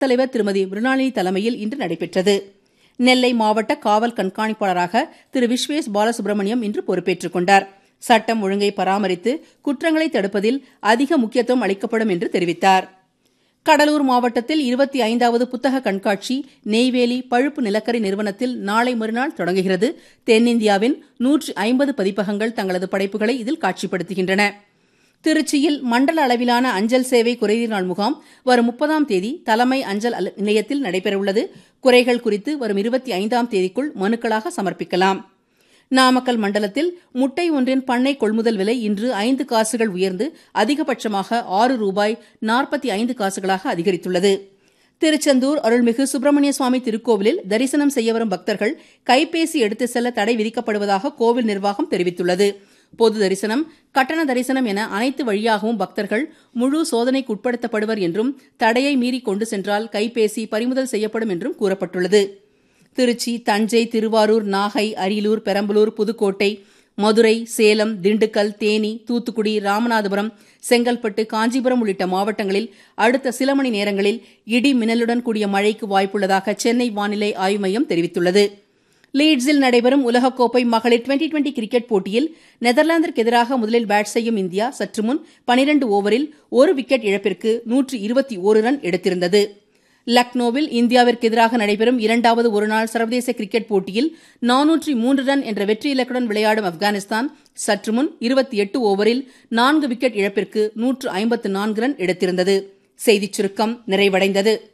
தலைவர் திருமதி மிருணாளினி தலைமையில் இன்று நடைபெற்றது நெல்லை மாவட்ட காவல் கண்காணிப்பாளராக திரு விஸ்வேஷ் பாலசுப்ரமணியம் இன்று பொறுப்பேற்றுக் கொண்டார் சட்டம் ஒழுங்கை பராமரித்து குற்றங்களை தடுப்பதில் அதிக முக்கியத்துவம் அளிக்கப்படும் என்று தெரிவித்தார் கடலூர் மாவட்டத்தில் இருபத்தி ஐந்தாவது புத்தக கண்காட்சி நெய்வேலி பழுப்பு நிலக்கரி நிறுவனத்தில் நாளை மறுநாள் தொடங்குகிறது தென்னிந்தியாவின் நூற்றி ஐம்பது பதிப்பகங்கள் தங்களது படைப்புகளை இதில் காட்சிப்படுத்துகின்றன திருச்சியில் மண்டல அளவிலான அஞ்சல் சேவை குறைதீர் நாள் முகாம் வரும் முப்பதாம் தேதி தலைமை அஞ்சல் நிலையத்தில் நடைபெறவுள்ளது குறைகள் குறித்து வரும் இருபத்தி ஐந்தாம் தேதிக்குள் மனுக்களாக சமர்ப்பிக்கலாம் நாமக்கல் மண்டலத்தில் முட்டை ஒன்றின் பண்ணை கொள்முதல் விலை இன்று ஐந்து காசுகள் உயர்ந்து அதிகபட்சமாக ஆறு ரூபாய் நாற்பத்தி ஐந்து காசுகளாக அதிகரித்துள்ளது திருச்செந்தூர் அருள்மிகு சுப்பிரமணிய சுவாமி திருக்கோவிலில் தரிசனம் செய்ய வரும் பக்தர்கள் கைபேசி எடுத்து செல்ல தடை விதிக்கப்படுவதாக கோவில் நிர்வாகம் தெரிவித்துள்ளது பொது தரிசனம் கட்டண தரிசனம் என அனைத்து வழியாகவும் பக்தர்கள் முழு சோதனைக்கு உட்படுத்தப்படுவர் என்றும் தடையை மீறி கொண்டு சென்றால் கைபேசி பறிமுதல் செய்யப்படும் என்றும் கூறப்பட்டுள்ளது திருச்சி தஞ்சை திருவாரூர் நாகை அரியலூர் பெரம்பலூர் புதுக்கோட்டை மதுரை சேலம் திண்டுக்கல் தேனி தூத்துக்குடி ராமநாதபுரம் செங்கல்பட்டு காஞ்சிபுரம் உள்ளிட்ட மாவட்டங்களில் அடுத்த சில மணி நேரங்களில் இடி மின்னலுடன் கூடிய மழைக்கு வாய்ப்புள்ளதாக சென்னை வானிலை ஆய்வு மையம் தெரிவித்துள்ளது லீட்ஸில் நடைபெறும் உலகக்கோப்பை மகளிர் டுவெண்டி டுவெண்டி கிரிக்கெட் போட்டியில் நெதர்லாந்திற்கு எதிராக முதலில் பேட் செய்யும் இந்தியா சற்று முன் பனிரண்டு ஓவரில் ஒரு விக்கெட் இழப்பிற்கு நூற்று இருபத்தி ஒரு ரன் எடுத்திருந்தது லக்னோவில் இந்தியாவிற்கு எதிராக நடைபெறும் இரண்டாவது ஒருநாள் சர்வதேச கிரிக்கெட் போட்டியில் நானூற்றி மூன்று ரன் என்ற வெற்றி இலக்குடன் விளையாடும் ஆப்கானிஸ்தான் சற்று முன் இருபத்தி எட்டு ஓவரில் நான்கு விக்கெட் இழப்பிற்கு நூற்று ஐம்பத்து நான்கு ரன் எடுத்திருந்தது செய்திச் சுருக்கம் நிறைவடைந்தது